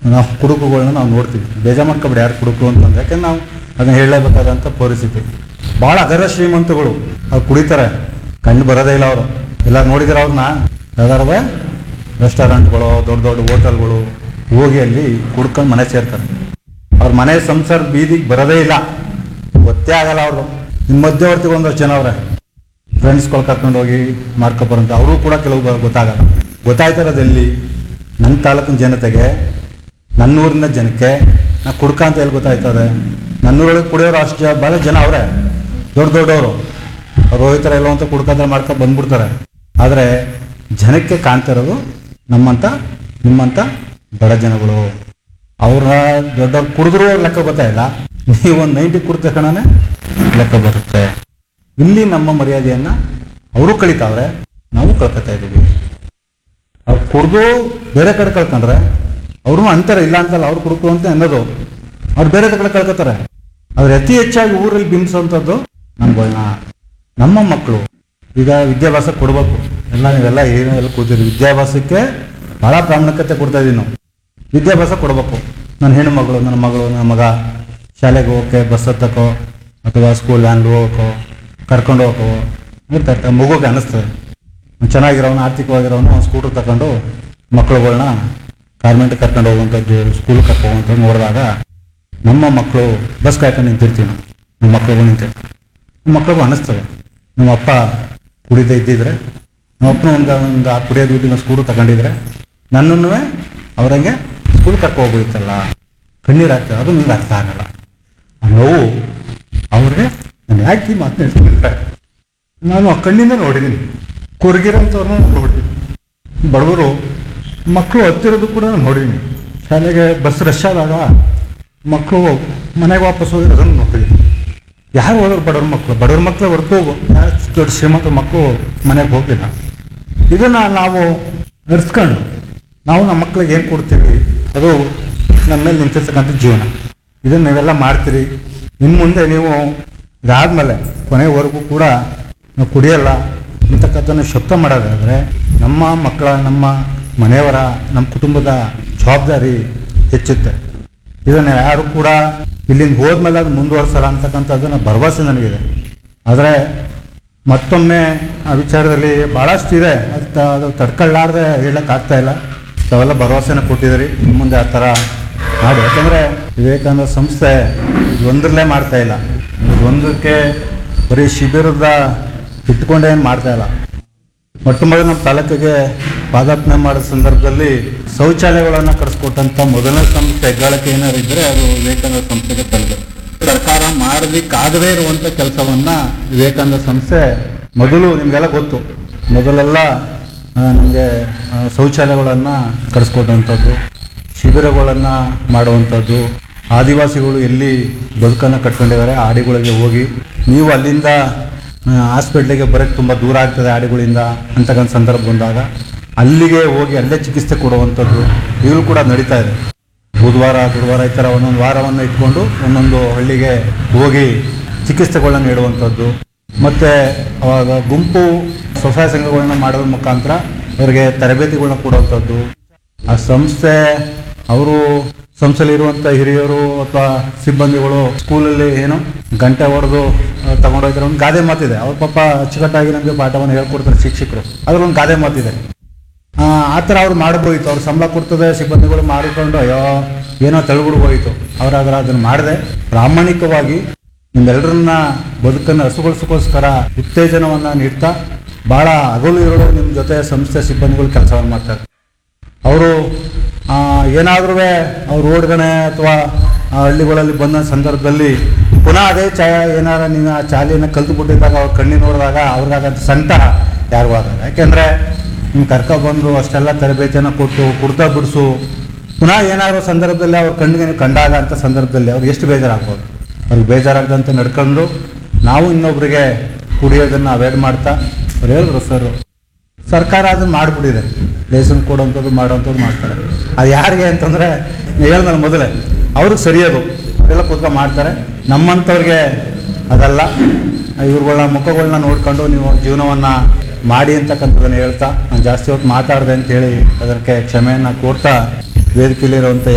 ನಾವು ಕುಡುಕುಗಳನ್ನ ನಾವು ನೋಡ್ತೀವಿ ಬೇಜಾರು ಮಾಡ್ಕೊಬೇಡಿ ಯಾರು ಕುಡುಕು ಅಂತಂದ್ರೆ ಯಾಕಂದ್ರೆ ನಾವು ಅದನ್ನ ಹೇಳಲೇಬೇಕಾದಂಥ ಪರಿಸ್ಥಿತಿ ಭಾಳ ಅಗರ ಶ್ರೀಮಂತಗಳು ಅವ್ರು ಕುಡಿತಾರೆ ಕಣ್ಣು ಬರೋದೇ ಇಲ್ಲ ಅವರು ಎಲ್ಲ ನೋಡಿದ್ರೆ ಅವ್ರನ್ನ ಯಾವ್ದಾರವೇ ರೆಸ್ಟೋರೆಂಟ್ಗಳು ದೊಡ್ಡ ದೊಡ್ಡ ಹೋಟೆಲ್ಗಳು ಹೋಗಿ ಅಲ್ಲಿ ಕುಡ್ಕೊಂಡು ಮನೆ ಸೇರ್ತಾರೆ ಅವ್ರ ಮನೆ ಸಂಸಾರ ಬೀದಿಗೆ ಬರೋದೇ ಇಲ್ಲ ಗೊತ್ತೇ ಆಗಲ್ಲ ಅವರು ನಿಮ್ಮ ಮಧ್ಯವರ್ತಿಗಳು ಒಂದಷ್ಟು ಜನ ಅವ್ರೆ ಫ್ರೆಂಡ್ಸ್ಗಳು ಕರ್ಕೊಂಡು ಹೋಗಿ ಮಾಡ್ಕೊಬರಂತ ಅವರು ಕೂಡ ಕೆಲವು ಬ- ಗೊತ್ತಾಗಲ್ಲ ಗೊತ್ತಾಯ್ತಿರೋದು ಎಲ್ಲಿ ನನ್ನ ತಾಲೂಕಿನ ಜನತೆಗೆ ನನ್ನೂರಿನ ಜನಕ್ಕೆ ನಾ ಕುಡ್ಕ ಅಂತ ಎಲ್ಲಿ ಗೊತ್ತಾಯ್ತದೆ ನನ್ನೂರೊಳಗೆ ಕುಡಿಯೋರು ಅಷ್ಟು ಜ- ಭಾಳ ಜನ ಅವರೇ ದೊಡ್ಡ ದೊಡ್ಡವರು ರೋಹಿತರ ಎಲ್ಲೋ ಅಂತ ಕುಡ್ಕಂದ್ರೆ ಮಾಡ್ಕೊಂಡು ಬಂದ್ಬಿಡ್ತಾರೆ ಆದರೆ ಜನಕ್ಕೆ ಕಾಣ್ತಿರೋದು ನಮ್ಮಂಥ ನಿಮ್ಮಂಥ ಬಡ ಜನಗಳು ಅವ್ರನ್ನ ದೊಡ್ಡವ್ರು ಕುಡಿದ್ರು ಲೆಕ್ಕ ಗೊತ್ತಾಯಿಲ್ಲ ನೀವು ಒಂದು ನೈಂಟಿ ಕುಡ್ತ ಕಣನೇ ಲೆಕ್ಕ ಬರುತ್ತೆ ಇಲ್ಲಿ ನಮ್ಮ ಮರ್ಯಾದೆಯನ್ನ ಅವರು ಕಳಿತಾವ್ರೆ ನಾವು ಕಳ್ಕೊತಾ ಇದ್ದೀವಿ ಅವ್ರು ಕುಡ್ದು ಬೇರೆ ಕಡೆ ಕಳ್ಕೊಂಡ್ರೆ ಅವರು ಅಂತಾರೆ ಇಲ್ಲ ಅಂತಲ್ಲ ಅವ್ರು ಕುಡ್ಕು ಅಂತ ಅನ್ನೋದು ಅವ್ರು ಬೇರೆ ಕಡೆ ಕಳ್ಕೊತಾರೆ ಅವ್ರು ಅತಿ ಹೆಚ್ಚಾಗಿ ಊರಲ್ಲಿ ಬಿಂಬಿಸೋಂಥದ್ದು ನಮ್ಗಳನ್ನ ನಮ್ಮ ಮಕ್ಕಳು ಈಗ ವಿದ್ಯಾಭ್ಯಾಸ ಕೊಡ್ಬೇಕು ಎಲ್ಲ ನೀವೆಲ್ಲ ಏನು ಎಲ್ಲ ಕೂತಿರಿ ವಿದ್ಯಾಭ್ಯಾಸಕ್ಕೆ ಬಹಳ ಪ್ರಾಮುಖ್ಯತೆ ಕೊಡ್ತಾ ಇದೀವಿ ನಾವು ವಿದ್ಯಾಭ್ಯಾಸ ಕೊಡಬೇಕು ನನ್ನ ಹೆಣ್ಣು ಮಗಳು ನನ್ನ ಮಗಳು ನನ್ನ ಮಗ ಶಾಲೆಗೆ ಹೋಗೋಕೆ ಬಸ್ ಹತ್ತಕ್ಕೋ ಅಥವಾ ಸ್ಕೂಲ್ ವ್ಯಾನ್ಗೆ ಹೋಗೋಕೋ ಕರ್ಕೊಂಡು ಹೋಗೋ ಇರ್ತಾರೆ ಮಗುಗೆ ಅನ್ನಿಸ್ತದೆ ಚೆನ್ನಾಗಿರೋನು ಆರ್ಥಿಕವಾಗಿರೋನು ಒಂದು ಸ್ಕೂಟರ್ ತಗೊಂಡು ಮಕ್ಕಳುಗಳ್ನ ಕಾರ್ಮೆಂಟ್ ಕರ್ಕೊಂಡು ಹೋಗುವಂಥದ್ದು ಸ್ಕೂಲ್ ಕರ್ಕೊಂಡು ಹೋಗುವಂಥದ್ದು ನೋಡಿದಾಗ ನಮ್ಮ ಮಕ್ಕಳು ಬಸ್ ಕಾಯ್ಕೊಂಡು ನಿಂತಿರ್ತೀವಿ ನಾವು ನಮ್ಮ ಮಕ್ಕಳಿಗೂ ನಿಂತಿರ್ತೀವಿ ನಮ್ಮ ಮಕ್ಕಳಿಗೂ ಅನ್ನಿಸ್ತದೆ ನಮ್ಮ ಅಪ್ಪ ಕುಡಿದೇ ಇದ್ದಿದ್ರೆ ನಮ್ಮ ಅಪ್ಪನ ಒಂದು ಒಂದು ಆ ಕುಡಿಯೋ ದುಡ್ಡಿನ ಸ್ಕೂಟರ್ ತಗೊಂಡಿದ್ರೆ ನನ್ನನ್ನು ಅವ್ರಂಗೆ ಸ್ಕೂಲ್ ಕರ್ಕೊ ಹೋಗ್ಬಿಡ್ತಲ್ಲ ಕಣ್ಣೀರು ಆಗ್ತದೆ ಅದು ನಿಮ್ಗೆ ಅರ್ಥ ಆಗಲ್ಲ ಆ ನೋವು ಅವ್ರಿಗೆ ನಾನು ಯಾಕೆ ಮಾತನಾಡ್ತೀನಿ ನಾನು ಆ ಕಣ್ಣಿಂದ ನೋಡಿದ್ದೀನಿ ಕೊರಗಿರೋಂಥವ್ರನ್ನ ನೋಡಿದ್ದೀನಿ ಬಡವರು ಮಕ್ಕಳು ಹತ್ತಿರೋದು ಕೂಡ ನಾನು ನೋಡಿದ್ದೀನಿ ಶಾಲೆಗೆ ಬಸ್ ರಶ್ ಆದಾಗ ಮಕ್ಕಳು ಮನೆಗೆ ವಾಪಸ್ ಹೋಗಿರೋದನ್ನು ನೋಡಿದ್ದೀನಿ ಯಾರು ಹೋದ್ರು ಬಡವ್ರ ಮಕ್ಕಳು ಬಡವ್ರ ಮಕ್ಕಳು ಹೊರತು ಯಾರು ದೊಡ್ಡ ಶ್ರೀಮಂತ ಮಕ್ಕಳು ಮನೆಗೆ ಹೋಗಿಲ್ಲ ಇದನ್ನು ನಾವು ನಡೆಸ್ಕೊಂಡು ನಾವು ನಮ್ಮ ಮಕ್ಕಳಿಗೆ ಏನು ಕೊಡ್ತೀವಿ ಅದು ನಮ್ಮ ಮೇಲೆ ನಿಂತಿರ್ತಕ್ಕಂಥ ಜೀವನ ಇದನ್ನು ನೀವೆಲ್ಲ ಮಾಡ್ತೀರಿ ಇನ್ನು ಮುಂದೆ ನೀವು ಇದಾದ್ಮೇಲೆ ಕೊನೆವರೆಗೂ ಕೂಡ ನಾವು ಕುಡಿಯಲ್ಲ ಅಂತಕ್ಕಂಥದ್ದು ಶಬ್ದ ಮಾಡೋದಾದರೆ ನಮ್ಮ ಮಕ್ಕಳ ನಮ್ಮ ಮನೆಯವರ ನಮ್ಮ ಕುಟುಂಬದ ಜವಾಬ್ದಾರಿ ಹೆಚ್ಚುತ್ತೆ ಇದನ್ನು ಯಾರು ಕೂಡ ಇಲ್ಲಿಂದ ಹೋದ್ಮೇಲೆ ಅದು ಮುಂದುವರ್ಸಲ್ಲ ಅಂತಕ್ಕಂಥದ್ದು ಭರವಸೆ ನನಗಿದೆ ಆದರೆ ಮತ್ತೊಮ್ಮೆ ಆ ವಿಚಾರದಲ್ಲಿ ಭಾಳಷ್ಟು ಇದೆ ಅದು ತ- ಅದು ತಡ್ಕೊಳ್ಳಾರ್ದೆ ಹೇಳೋಕ್ಕಾಗ್ತಾ ಇಲ್ಲ ತಾವೆಲ್ಲ ಭರವಸೆನ ಕೊಟ್ಟಿದ್ದೀರಿ ಇನ್ನು ಮುಂದೆ ಆ ಥರ ಮಾಡಿ ಯಾಕಂದರೆ ವಿವೇಕಾನಂದ ಸಂಸ್ಥೆ ಒಂದರಲ್ಲೇ ಮಾಡ್ತಾ ಇಲ್ಲ ಒಂದಕ್ಕೆ ಬರೀ ಶಿಬಿರದ ಇಟ್ಕೊಂಡೇನು ಮಾಡ್ತಾ ಇಲ್ಲ ಮೊಟ್ಟ ಮೊದಲು ನಮ್ಮ ತಾಲೂಕಿಗೆ ಪಾದಾರ್ಪಣೆ ಮಾಡೋ ಸಂದರ್ಭದಲ್ಲಿ ಶೌಚಾಲಯಗಳನ್ನು ಕಟ್ಸ್ಕೊಟ್ಟಂತ ಮೊದಲನೇ ಸಂಸ್ಥೆ ಹೆಗ್ಗಳಿಕೆ ಏನಾದ್ರು ಇದ್ರೆ ಅದು ವಿವೇಕಾನಂದ ಸಂಸ್ಥೆಗೆ ತಲುಪ ಸರ್ಕಾರ ಮಾಡಲಿಕ್ಕಾಗದೇ ಇರುವಂತ ಕೆಲಸವನ್ನ ವಿವೇಕಾನಂದ ಸಂಸ್ಥೆ ಮೊದಲು ನಿಮಗೆಲ್ಲ ಗೊತ್ತು ಮೊದಲೆಲ್ಲ ನಮಗೆ ಶೌಚಾಲಯಗಳನ್ನು ಕಟ್ಸ್ಕೊಟ್ಟಂಥದ್ದು ಶಿಬಿರಗಳನ್ನು ಮಾಡುವಂಥದ್ದು ಆದಿವಾಸಿಗಳು ಎಲ್ಲಿ ಬದುಕನ್ನು ಕಟ್ಕೊಂಡಿದ್ದಾರೆ ಆ ಆಡಿಗಳಿಗೆ ಹೋಗಿ ನೀವು ಅಲ್ಲಿಂದ ಹಾಸ್ಪಿಟ್ಲಿಗೆ ಬರೋಕ್ಕೆ ತುಂಬ ದೂರ ಆಗ್ತದೆ ಆಡಿಗಳಿಂದ ಅಂತಕ್ಕಂಥ ಸಂದರ್ಭ ಬಂದಾಗ ಅಲ್ಲಿಗೆ ಹೋಗಿ ಅಲ್ಲೇ ಚಿಕಿತ್ಸೆ ಕೊಡುವಂಥದ್ದು ಈಗಲೂ ಕೂಡ ನಡೀತಾ ಇದೆ ಬುಧವಾರ ಗುರುವಾರ ಈ ಥರ ಒಂದೊಂದು ವಾರವನ್ನು ಇಟ್ಕೊಂಡು ಒಂದೊಂದು ಹಳ್ಳಿಗೆ ಹೋಗಿ ಚಿಕಿತ್ಸೆಗಳನ್ನ ನೀಡುವಂಥದ್ದು ಮತ್ತು ಅವಾಗ ಗುಂಪು ಸ್ವಸಹಾಯ ಸಂಘಗಳನ್ನ ಮಾಡೋದ್ರ ಮುಖಾಂತರ ಅವರಿಗೆ ತರಬೇತಿಗಳನ್ನ ಕೊಡುವಂಥದ್ದು ಆ ಸಂಸ್ಥೆ ಅವರು ಸಂಸ್ಥೆಯಲ್ಲಿ ಇರುವಂಥ ಹಿರಿಯರು ಅಥವಾ ಸಿಬ್ಬಂದಿಗಳು ಸ್ಕೂಲಲ್ಲಿ ಏನು ಗಂಟೆ ಹೊಡೆದು ತಗೊಂಡೋಗ್ತಾರೆ ಒಂದು ಗಾದೆ ಮಾತಿದೆ ಅವ್ರ ಪಾಪ ಅಚ್ಚುಕಟ್ಟಾಗಿ ನಮಗೆ ಪಾಠವನ್ನು ಹೇಳ್ಕೊಡ್ತಾರೆ ಶಿಕ್ಷಕರು ಅದ್ರೊಂದು ಗಾದೆ ಮಾತಿದೆ ಆ ಆ ಥರ ಅವ್ರು ಮಾಡ್ಬೋಯಿತು ಅವ್ರು ಸಂಬಳ ಕೊಡ್ತದೆ ಸಿಬ್ಬಂದಿಗಳು ಮಾಡಿಕೊಂಡು ಅಯ್ಯೋ ಏನೋ ತಳ್ಬಿಡ್ ಹೋಯಿತು ಅವ್ರಾದ್ರೆ ಅದನ್ನು ಮಾಡದೆ ಪ್ರಾಮಾಣಿಕವಾಗಿ ನಿಮ್ಮೆಲ್ಲರನ್ನ ಬದುಕನ್ನು ಹಸುಗೊಳಿಸೋಕ್ಕೋಸ್ಕರ ಉತ್ತೇಜನವನ್ನು ನೀಡ್ತಾ ಭಾಳ ಹಗಲು ಇರೋ ನಿಮ್ಮ ಜೊತೆ ಸಂಸ್ಥೆ ಸಿಬ್ಬಂದಿಗಳು ಕೆಲಸವನ್ನು ಮಾಡ್ತಾರೆ ಅವರು ಏನಾದ್ರೂ ಅವ್ರು ರೋಡ್ಗಣೆ ಅಥವಾ ಹಳ್ಳಿಗಳಲ್ಲಿ ಬಂದ ಸಂದರ್ಭದಲ್ಲಿ ಪುನಃ ಅದೇ ಚಾಯ ಏನಾರ ನೀವು ಆ ಚಾಲಿಯನ್ನು ಕಲ್ತು ಬಿಟ್ಟಿದ್ದಾಗ ಅವ್ರ ಕಣ್ಣಿನ ನೋಡಿದಾಗ ಅವ್ರಿಗಾಗಂತ ಸಂಕಟ ಯಾರಿಗೂ ಆಗಲ್ಲ ಯಾಕೆಂದರೆ ನಿಮ್ಮ ಕರ್ಕೊಬಂದು ಅಷ್ಟೆಲ್ಲ ತರಬೇತಿಯನ್ನು ಕೊಟ್ಟು ಕುಡ್ತಾ ಬಿಡಿಸು ಪುನಃ ಏನಾದ್ರು ಸಂದರ್ಭದಲ್ಲಿ ಅವ್ರ ಕಣ್ಣಿಗೆ ನೀವು ಕಂಡಾಗ ಅಂತ ಸಂದರ್ಭದಲ್ಲಿ ಅವ್ರಿಗೆ ಎಷ್ಟು ಬೇಜಾರಾಗ್ಬೋದು ಅವ್ರಿಗೆ ಬೇಜಾರಾಗದಂತೆ ನಡ್ಕೊಂಡು ನಾವು ಇನ್ನೊಬ್ರಿಗೆ ಕುಡಿಯೋದನ್ನು ಅವಾಯ್ಡ್ ಮಾಡ್ತಾ ಅವ್ರು ಹೇಳಿದ್ರು ಸರ್ ಸರ್ಕಾರ ಅದನ್ನ ಮಾಡಿಬಿಟ್ಟಿದೆ ಲೈಸೆನ್ಸ್ ಕೊಡುವಂಥದ್ದು ಮಾಡುವಂಥದ್ದು ಮಾಡ್ತಾರೆ ಅದು ಯಾರಿಗೆ ಅಂತಂದರೆ ಹೇಳ್ದಲ್ಲ ಮೊದಲೇ ಅವ್ರಿಗೆ ಸರಿಯೋದು ಅವರೆಲ್ಲ ಕೂತ್ಕೊಂಡು ಮಾಡ್ತಾರೆ ನಮ್ಮಂಥವ್ರಿಗೆ ಅದಲ್ಲ ಇವ್ರುಗಳ ಮುಖಗಳನ್ನ ನೋಡ್ಕೊಂಡು ನೀವು ಜೀವನವನ್ನು ಮಾಡಿ ಅಂತಕ್ಕಂಥದ್ದನ್ನು ಹೇಳ್ತಾ ನಾನು ಜಾಸ್ತಿ ಹೊತ್ತು ಮಾತಾಡಿದೆ ಅಂತೇಳಿ ಅದಕ್ಕೆ ಕ್ಷಮೆಯನ್ನು ಕೋರ್ತಾ ವೇದಿಕೆಯಲ್ಲಿರುವಂಥ